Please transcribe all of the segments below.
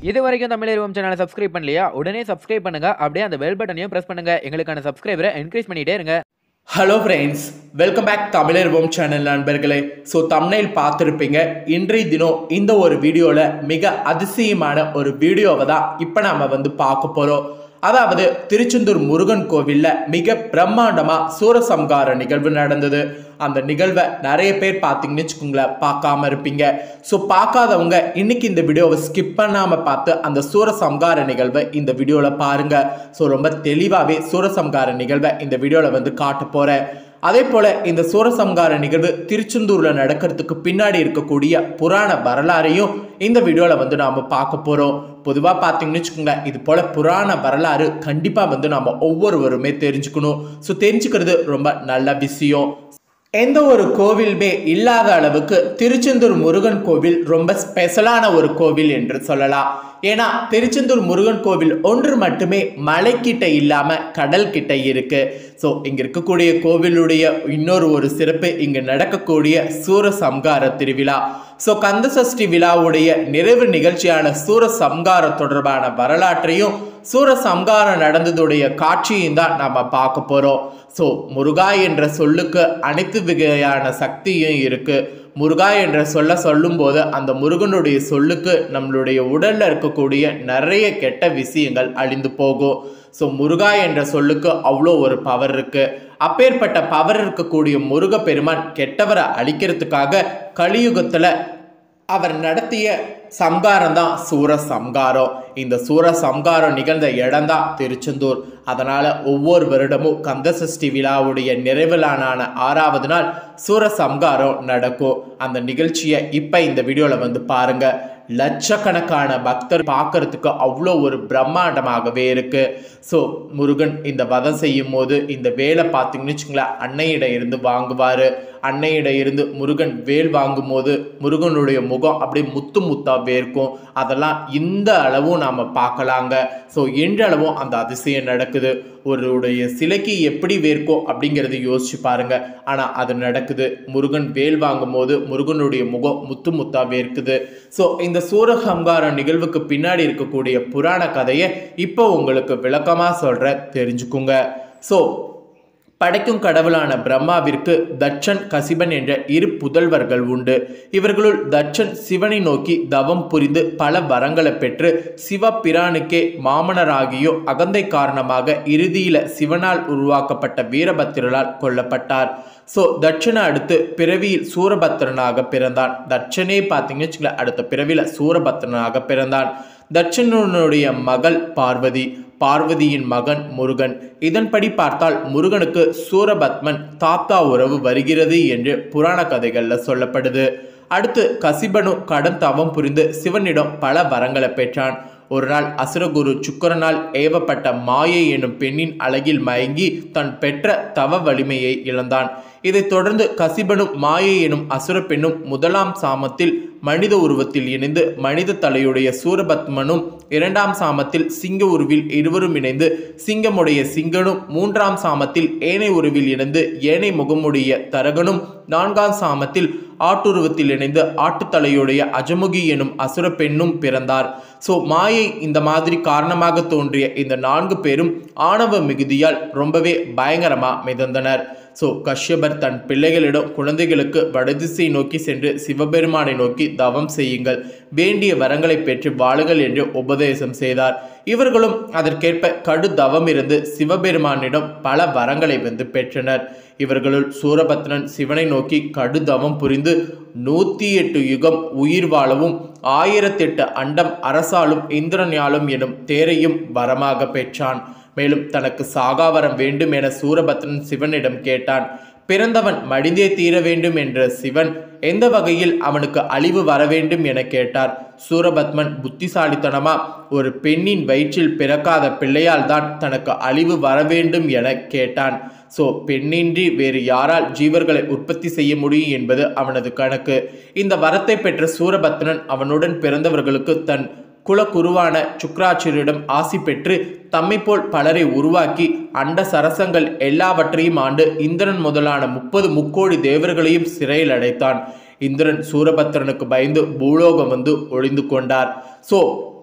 இது வரைக்கும் தமிழ் சேனலை சப்ஸ்கிரைப் பண்ணலையா உடனே சப்ஸ்கிரைப் பண்ணுங்க அப்படியே அந்த பெல் பட்டனையும் பிரஸ் பண்ணுங்க எங்களுக்கான சப்ஸ்கிரைபரை என்கரேஜ் பண்ணிட்டே இருங்க ஹலோ ஃப்ரெண்ட்ஸ் வெல்கம் பேக் தமிழர்வோம் சேனல் நண்பர்களே ஸோ தமிழில் பார்த்துருப்பீங்க இன்றைய தினம் இந்த ஒரு வீடியோவில் மிக அதிசயமான ஒரு வீடியோவை தான் இப்போ நாம் வந்து பார்க்க போகிறோம் அதாவது திருச்செந்தூர் முருகன் கோவிலில் மிக பிரம்மாண்டமாக சூரசம்கார நிகழ்வு நடந்தது அந்த நிகழ்வை நிறைய பேர் பார்த்தீங்கன்னு வச்சுக்கோங்களேன் பார்க்காம இருப்பீங்க ஸோ பார்க்காதவங்க இன்னைக்கு இந்த வீடியோவை ஸ்கிப் பண்ணாமல் பார்த்து அந்த சூரசம்கார நிகழ்வை இந்த வீடியோவில் பாருங்க ஸோ ரொம்ப தெளிவாகவே சூரசம்கார நிகழ்வை இந்த வீடியோவில் வந்து காட்ட போகிறேன் அதே போல இந்த சூரசம்கார நிகழ்வு திருச்செந்தூர்ல நடக்கிறதுக்கு பின்னாடி இருக்கக்கூடிய புராண வரலாறையும் இந்த வீடியோல வந்து நாம பார்க்க போறோம் பொதுவா பார்த்தீங்கன்னு வச்சுக்கோங்களேன் இது போல புராண வரலாறு கண்டிப்பா வந்து நாம ஒவ்வொருவருமே தெரிஞ்சுக்கணும் ஸோ தெரிஞ்சுக்கிறது ரொம்ப நல்ல விஷயம் எந்த ஒரு கோவிலுமே இல்லாத அளவுக்கு திருச்செந்தூர் முருகன் கோவில் ரொம்ப ஸ்பெஷலான ஒரு கோவில் என்று சொல்லலாம் ஏன்னா திருச்செந்தூர் முருகன் கோவில் ஒன்று மட்டுமே மலைக்கிட்ட இல்லாம கடல் கிட்ட இருக்கு ஸோ இங்க இருக்கக்கூடிய கோவிலுடைய இன்னொரு ஒரு சிறப்பு இங்க நடக்கக்கூடிய சூரசம்கார திருவிழா ஸோ கந்தசஷ்டி விழாவுடைய நிறைவு நிகழ்ச்சியான சூரசம்கார தொடர்பான வரலாற்றையும் சூரசம்காரம் நடந்ததுடைய காட்சியும் தான் நம்ம பார்க்க போறோம் ஸோ முருகா என்ற சொல்லுக்கு அனைத்து வகையான சக்தியும் இருக்கு முருகா என்ற சொல்ல சொல்லும்போது அந்த முருகனுடைய சொல்லுக்கு நம்மளுடைய உடல்ல இருக்கக்கூடிய நிறைய கெட்ட விஷயங்கள் அழிந்து போகும் ஸோ முருகா என்ற சொல்லுக்கு அவ்வளோ ஒரு பவர் இருக்கு அப்பேற்பட்ட பவர் இருக்கக்கூடிய முருக பெருமான் கெட்டவரை அழிக்கிறதுக்காக கலியுகத்துல அவர் நடத்திய சம்காரம் தான் சூர சம்காரம் இந்த சூர சம்காரம் நிகழ்ந்த இடம் தான் திருச்செந்தூர் அதனால ஒவ்வொரு வருடமும் கந்தசஷ்டி விழாவுடைய நிறைவிலான ஆறாவது நாள் சூர சம்காரம் நடக்கும் அந்த நிகழ்ச்சியை இப்போ இந்த வீடியோவில் வந்து பாருங்க லட்சக்கணக்கான பக்தர் பார்க்கறதுக்கு அவ்வளோ ஒரு பிரம்மாண்டமாகவே இருக்கு ஸோ முருகன் இந்த வதம் செய்யும் போது இந்த வேலை பார்த்தீங்கன்னு வச்சுங்களேன் அன்னையிட இருந்து வாங்குவார் அன்னையிட இருந்து முருகன் வேல் வாங்கும் போது முருகனுடைய முகம் அப்படியே முத்து முத்தா வேர்க்கும் அதெல்லாம் இந்த அளவும் நாம் பார்க்கலாங்க ஸோ இன்றளவும் அந்த அதிசயம் நடக்குது ஒருடைய சிலைக்கு எப்படி வேர்க்கும் அப்படிங்கிறத யோசிச்சு பாருங்க ஆனால் அது நடக்குது முருகன் வேல் வாங்கும் போது முருகனுடைய முகம் முத்து முத்தா வேர்க்குது ஸோ இந்த சூரசம்கார நிகழ்வுக்கு பின்னாடி இருக்கக்கூடிய புராண கதையை இப்போ உங்களுக்கு விளக்கமாக சொல்கிறேன் தெரிஞ்சுக்குங்க ஸோ படைக்கும் கடவுளான பிரம்மாவிற்கு தட்சன் கசிபன் என்ற இரு புதல்வர்கள் உண்டு இவர்களுள் தட்சன் சிவனை நோக்கி தவம் புரிந்து பல வரங்களை பெற்று சிவபிரானுக்கே மாமனராகியோ அகந்தை காரணமாக இறுதியில சிவனால் உருவாக்கப்பட்ட வீரபத்திரலால் கொல்லப்பட்டார் ஸோ தட்சனை அடுத்து பிறவியில் சூரபத்திரனாக பிறந்தான் தட்சனே பார்த்தீங்கன்னு வச்சுங்களேன் அடுத்த பிறவியில் சூரபத்திரனாக பிறந்தான் தட்சனுடைய மகள் பார்வதி பார்வதியின் மகன் முருகன் இதன்படி பார்த்தால் முருகனுக்கு சூரபத்மன் தாத்தா உறவு வருகிறது என்று புராண கதைகளில் சொல்லப்படுது அடுத்து கசிபனு கடன் தவம் புரிந்து சிவனிடம் பல வரங்களை பெற்றான் ஒரு நாள் அசுரகுரு சுக்கரனால் ஏவப்பட்ட மாயை எனும் பெண்ணின் அழகில் மயங்கி தன் பெற்ற தவ வலிமையை இழந்தான் இதைத் தொடர்ந்து கசிபனும் மாயை எனும் அசுர பெண்ணும் முதலாம் சாமத்தில் மனித உருவத்தில் இணைந்து மனித தலையுடைய சூரபத்மனும் இரண்டாம் சாமத்தில் சிங்க உருவில் இருவரும் இணைந்து சிங்கமுடைய சிங்கனும் மூன்றாம் சாமத்தில் ஏனை உருவில் இணைந்து ஏனை முகமுடைய தரகனும் நான்காம் சாமத்தில் ஆட்டுருவத்தில் இணைந்து ஆட்டுத்தலையுடைய அஜமுகி எனும் அசுர பெண்ணும் பிறந்தார் ஸோ மாயை இந்த மாதிரி காரணமாக தோன்றிய இந்த நான்கு பேரும் ஆணவ மிகுதியால் ரொம்பவே பயங்கரமா மிதந்தனர் ஸோ கஷ்யபர் தன் பிள்ளைகளிடம் குழந்தைகளுக்கு வடதிசை நோக்கி சென்று சிவபெருமானை நோக்கி தவம் செய்யுங்கள் வேண்டிய வரங்களை பெற்று வாழுங்கள் என்று உபதேசம் செய்தார் இவர்களும் அதற்கேற்ப கடு தவம் இருந்து சிவபெருமானிடம் பல வரங்களை வந்து பெற்றனர் இவர்களுள் சூரபத்ரன் சிவனை நோக்கி கடு தவம் புரிந்து நூற்றி எட்டு யுகம் உயிர் வாழவும் ஆயிரத்தெட்டு அண்டம் அரசாலும் இந்திரஞாலும் எனும் தேரையும் வரமாக பெற்றான் மேலும் தனக்கு சாகாவரம் வேண்டும் என சூரபத்ரன் சிவனிடம் கேட்டான் பிறந்தவன் மடிந்தே தீர வேண்டும் என்ற சிவன் எந்த வகையில் அவனுக்கு அழிவு வர வேண்டும் என கேட்டார் சூரபத்மன் புத்திசாலித்தனமா ஒரு பெண்ணின் வயிற்றில் பிறக்காத பிள்ளையால் தான் தனக்கு அழிவு வர வேண்டும் என கேட்டான் ஸோ பெண்ணின்றி வேறு யாரால் ஜீவர்களை உற்பத்தி செய்ய முடியும் என்பது அவனது கணக்கு இந்த வரத்தை பெற்ற சூரபத்மன் அவனுடன் பிறந்தவர்களுக்கு தன் குலகுருவான சுக்ராச்சியரிடம் ஆசி பெற்று தம்மை போல் பலரை உருவாக்கி அண்ட சரசங்கள் எல்லாவற்றையும் ஆண்டு இந்திரன் முதலான முப்பது முக்கோடி தேவர்களையும் சிறையில் அடைத்தான் இந்திரன் சூரபத்திரனுக்கு பயந்து பூலோகம் வந்து ஒளிந்து கொண்டார் ஸோ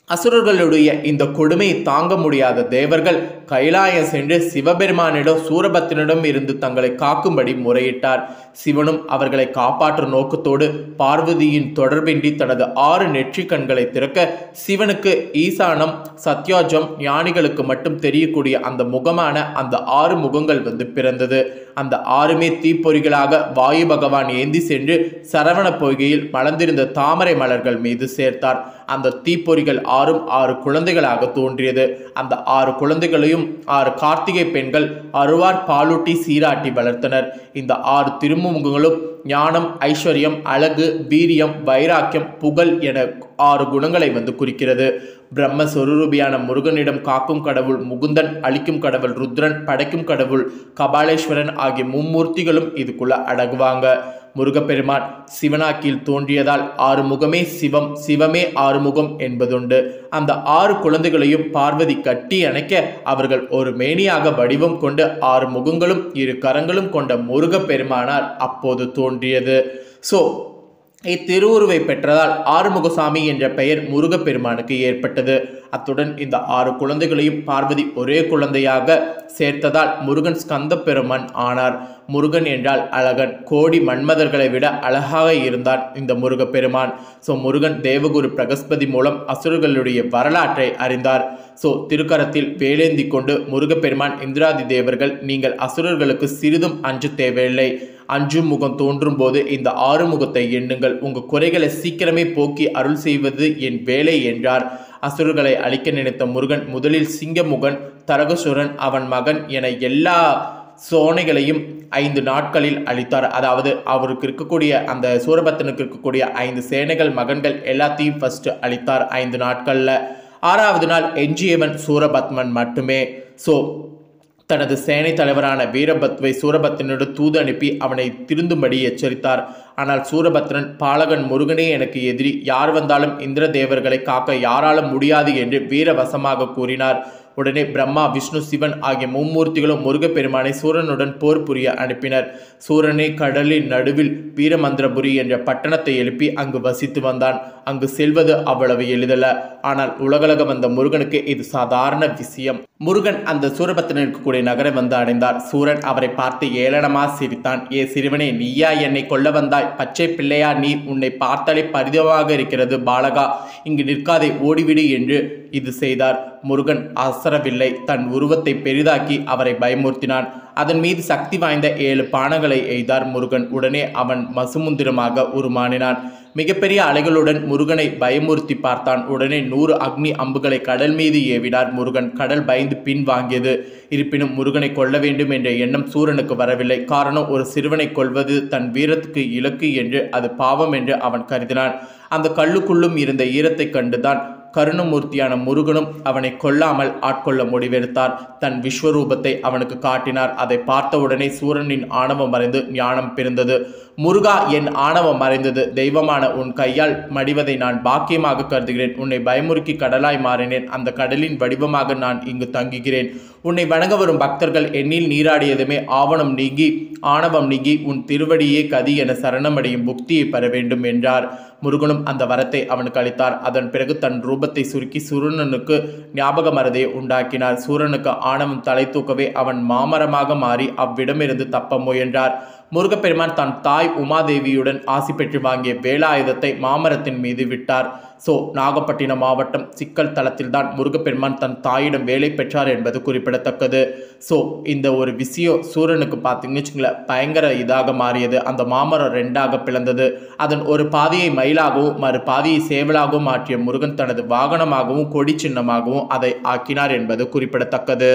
அசுரர்களுடைய இந்த கொடுமையை தாங்க முடியாத தேவர்கள் கைலாயம் சென்று சிவபெருமானிடம் சூரபத்தினிடம் இருந்து தங்களை காக்கும்படி முறையிட்டார் சிவனும் அவர்களை காப்பாற்றும் நோக்கத்தோடு பார்வதியின் தொடர்பின்றி தனது ஆறு நெற்றி கண்களை திறக்க சிவனுக்கு ஈசானம் சத்யாஜம் ஞானிகளுக்கு மட்டும் தெரியக்கூடிய அந்த முகமான அந்த ஆறு முகங்கள் வந்து பிறந்தது அந்த ஆறுமே தீப்பொறிகளாக வாயு பகவான் ஏந்தி சென்று சரவண பொய்கையில் மலர்ந்திருந்த தாமரை மலர்கள் மீது சேர்த்தார் அந்த தீப்பொறிகள் ஆறும் ஆறு குழந்தைகளாக தோன்றியது அந்த ஆறு குழந்தைகளையும் ஆறு கார்த்திகை பெண்கள் அருவார் பாலூட்டி சீராட்டி வளர்த்தனர் இந்த ஆறு திருமுகங்களும் ஞானம் ஐஸ்வர்யம் அழகு வீரியம் வைராக்கியம் புகழ் என ஆறு குணங்களை வந்து குறிக்கிறது பிரம்ம சொரூபியான முருகனிடம் காக்கும் கடவுள் முகுந்தன் அழிக்கும் கடவுள் ருத்ரன் படைக்கும் கடவுள் கபாலேஸ்வரன் ஆகிய மும்மூர்த்திகளும் இதுக்குள்ள அடங்குவாங்க முருகப்பெருமான் சிவனாக்கில் தோன்றியதால் ஆறுமுகமே சிவம் சிவமே ஆறுமுகம் என்பதுண்டு அந்த ஆறு குழந்தைகளையும் பார்வதி கட்டி அணைக்க அவர்கள் ஒரு மேனியாக வடிவம் கொண்டு ஆறு முகங்களும் இரு கரங்களும் கொண்ட முருகப்பெருமானார் அப்போது தோன்றியது ஸோ இத்திருவுருவை பெற்றதால் ஆறுமுகசாமி என்ற பெயர் முருகப்பெருமானுக்கு ஏற்பட்டது அத்துடன் இந்த ஆறு குழந்தைகளையும் பார்வதி ஒரே குழந்தையாக சேர்த்ததால் முருகன் ஸ்கந்த பெருமான் ஆனார் முருகன் என்றால் அழகன் கோடி மன்மதர்களை விட அழகாக இருந்தான் இந்த முருகப்பெருமான் ஸோ முருகன் தேவகுரு பிரகஸ்பதி மூலம் அசுரர்களுடைய வரலாற்றை அறிந்தார் ஸோ திருக்கரத்தில் வேலேந்தி கொண்டு முருகப்பெருமான் இந்திராதி தேவர்கள் நீங்கள் அசுரர்களுக்கு சிறிதும் அஞ்சு தேவையில்லை அஞ்சும் முகம் தோன்றும் போது இந்த ஆறுமுகத்தை எண்ணுங்கள் உங்கள் குறைகளை சீக்கிரமே போக்கி அருள் செய்வது என் வேலை என்றார் அசுரர்களை அழிக்க நினைத்த முருகன் முதலில் சிங்கமுகன் தரகசுரன் அவன் மகன் என எல்லா சோனைகளையும் ஐந்து நாட்களில் அளித்தார் அதாவது அவருக்கு இருக்கக்கூடிய அந்த சூரபத்தனுக்கு இருக்கக்கூடிய ஐந்து சேனைகள் மகன்கள் எல்லாத்தையும் ஃபர்ஸ்ட் அளித்தார் ஐந்து நாட்களில் ஆறாவது நாள் எஞ்சியவன் சூரபத்மன் மட்டுமே ஸோ தனது சேனை தலைவரான வீரபத்வை சூரபத்ரனோடு தூது அனுப்பி அவனை திருந்தும்படி எச்சரித்தார் ஆனால் சூரபத்ரன் பாலகன் முருகனே எனக்கு எதிரி யார் வந்தாலும் இந்திர தேவர்களை காக்க யாராலும் முடியாது என்று வீரவசமாக கூறினார் உடனே பிரம்மா விஷ்ணு சிவன் ஆகிய மும்மூர்த்திகளும் முருகப்பெருமானை சூரனுடன் போர் புரிய அனுப்பினர் சூரனை கடலின் நடுவில் வீரமந்திரபுரி என்ற பட்டணத்தை எழுப்பி அங்கு வசித்து வந்தான் அங்கு செல்வது அவ்வளவு எளிதல்ல ஆனால் உலகளக வந்த முருகனுக்கு இது சாதாரண விஷயம் முருகன் அந்த சூரபத்திரன் இருக்கக்கூடிய நகரை வந்து அடைந்தார் சூரன் அவரை பார்த்து ஏளனமா சிரித்தான் ஏ சிறுவனே நீயா என்னை கொல்ல வந்தாய் பச்சை பிள்ளையா நீ உன்னை பார்த்தாலே பரிதமாக இருக்கிறது பாலகா இங்கு நிற்காதே ஓடிவிடு என்று இது செய்தார் முருகன் அசரவில்லை தன் உருவத்தை பெரிதாக்கி அவரை பயமுறுத்தினான் அதன் மீது சக்தி வாய்ந்த ஏழு பானங்களை எய்தார் முருகன் உடனே அவன் மசுமுந்திரமாக உருமானினான் மிகப்பெரிய அலைகளுடன் முருகனை பயமுறுத்தி பார்த்தான் உடனே நூறு அக்னி அம்புகளை கடல் மீது ஏவினார் முருகன் கடல் பயந்து பின் வாங்கியது இருப்பினும் முருகனை கொல்ல வேண்டும் என்ற எண்ணம் சூரனுக்கு வரவில்லை காரணம் ஒரு சிறுவனை கொல்வது தன் வீரத்துக்கு இலக்கு என்று அது பாவம் என்று அவன் கருதினான் அந்த கல்லுக்குள்ளும் இருந்த ஈரத்தை கண்டுதான் கருணமூர்த்தியான முருகனும் அவனை கொல்லாமல் ஆட்கொள்ள முடிவெடுத்தார் தன் விஸ்வரூபத்தை அவனுக்கு காட்டினார் அதை பார்த்தவுடனே சூரனின் ஆணவம் மறைந்து ஞானம் பிறந்தது முருகா என் ஆணவம் மறைந்தது தெய்வமான உன் கையால் மடிவதை நான் பாக்கியமாக கருதுகிறேன் உன்னை பயமுறுக்கி கடலாய் மாறினேன் அந்த கடலின் வடிவமாக நான் இங்கு தங்குகிறேன் உன்னை வணங்க வரும் பக்தர்கள் எண்ணில் நீராடியதுமே ஆவணம் நீங்கி ஆணவம் நீங்கி உன் திருவடியே கதி என சரணமடையும் புக்தியை பெற வேண்டும் என்றார் முருகனும் அந்த வரத்தை அவனுக்கு அளித்தார் அதன் பிறகு தன் ரூபத்தை சுருக்கி சூரனுக்கு ஞாபக மறதியை உண்டாக்கினார் சூரனுக்கு ஆணவம் தலை தூக்கவே அவன் மாமரமாக மாறி அவ்விடமிருந்து தப்ப முயன்றார் முருகப்பெருமான் தன் தாய் உமாதேவியுடன் ஆசி பெற்று வாங்கிய வேலாயுதத்தை மாமரத்தின் மீது விட்டார் ஸோ நாகப்பட்டினம் மாவட்டம் சிக்கல் தளத்தில்தான் முருகப்பெருமான் தன் தாயிடம் வேலை பெற்றார் என்பது குறிப்பிடத்தக்கது ஸோ இந்த ஒரு விஷயம் சூரனுக்கு பார்த்தீங்கன்னு வச்சுங்களேன் பயங்கர இதாக மாறியது அந்த மாமரம் ரெண்டாக பிளந்தது அதன் ஒரு பாதியை மயிலாகவும் மறு பாதியை சேவலாகவும் மாற்றிய முருகன் தனது வாகனமாகவும் கொடி சின்னமாகவும் அதை ஆக்கினார் என்பது குறிப்பிடத்தக்கது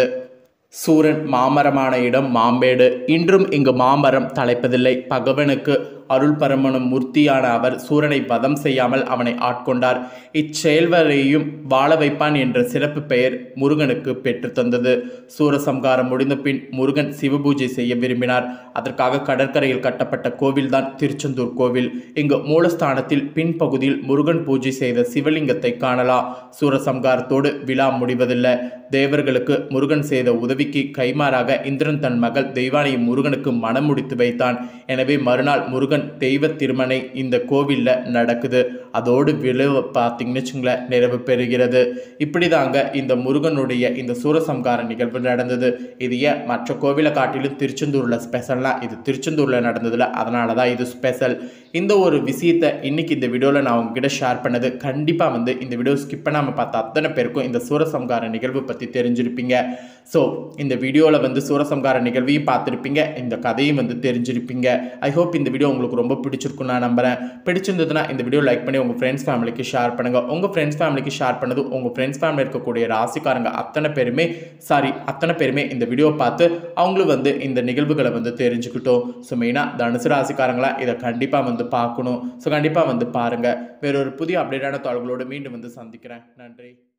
சூரன் மாமரமான இடம் மாம்பேடு இன்றும் இங்கு மாமரம் தலைப்பதில்லை பகவனுக்கு அருள் பரமனும் மூர்த்தியான அவர் சூரனை வதம் செய்யாமல் அவனை ஆட்கொண்டார் இச்செயல்வரையும் வாழ வைப்பான் என்ற சிறப்பு பெயர் முருகனுக்கு பெற்றுத் தந்தது சூரசம்காரம் முடிந்த பின் முருகன் சிவபூஜை செய்ய விரும்பினார் அதற்காக கடற்கரையில் கட்டப்பட்ட கோவில்தான் திருச்செந்தூர் கோவில் இங்கு மூலஸ்தானத்தில் பின்பகுதியில் முருகன் பூஜை செய்த சிவலிங்கத்தை காணலாம் சூரசம்காரத்தோடு விழா முடிவதில்லை தேவர்களுக்கு முருகன் செய்த உதவிக்கு கைமாறாக இந்திரன் தன் மகள் தெய்வானை முருகனுக்கு மனம் முடித்து வைத்தான் எனவே மறுநாள் முருகன் தெய்வ திருமணை இந்த கோவிலில் நடக்குது அதோடு விளைவு பார்த்தீங்கன்னு வச்சுங்களேன் நிறைவு பெறுகிறது இப்படி தாங்க இந்த முருகனுடைய இந்த சூரசம்கார நிகழ்வு நடந்தது இது ஏன் மற்ற கோவிலை காட்டிலும் திருச்செந்தூரில் ஸ்பெஷல்லாம் இது திருச்செந்தூரில் நடந்ததில்ல அதனால தான் இது ஸ்பெஷல் இந்த ஒரு விஷயத்தை இன்னைக்கு இந்த வீடியோவில் நான் உங்ககிட்ட ஷேர் பண்ணது கண்டிப்பாக வந்து இந்த வீடியோ ஸ்கிப் பண்ணாமல் பார்த்த அத்தனை பேருக்கும் இந்த சூரசம்கார நிகழ்வு பற்றி தெரிஞ்சிருப்பீங்க ஸோ இந்த வீடியோவில் வந்து சூரசம்கார நிகழ்வையும் பார்த்துருப்பீங்க இந்த கதையும் வந்து தெரிஞ்சிருப்பீங்க ஐ ஹோப் இந்த வீடியோ உங்களுக்கு ரொம்ப பிடிச்சிருக்கும் நான் நம்புறேன் பிடிச்சிருந்ததுன்னா இந்த வீடியோ லைக் பண்ணி உங்கள் ஃப்ரெண்ட்ஸ் ஃபேமிலிக்கு ஷேர் பண்ணுங்கள் உங்கள் ஃப்ரெண்ட்ஸ் ஃபேமிலிக்கு ஷேர் பண்ணது உங்கள் ஃப்ரெண்ட்ஸ் ஃபேமிலி இருக்கக்கூடிய ராசிக்காரங்க அத்தனை பேருமே சாரி அத்தனை பேருமே இந்த வீடியோ பார்த்து அவங்களும் வந்து இந்த நிகழ்வுகளை வந்து தெரிஞ்சுக்கிட்டோம் ஸோ மெயினாக தனுசு ராசிக்காரங்களா இதை கண்டிப்பாக வந்து பார்க்கணும் ஸோ கண்டிப்பாக வந்து பாருங்கள் வேறொரு புதிய அப்டேட்டான தகவல்களோடு மீண்டும் வந்து சந்திக்கிறேன் நன்றி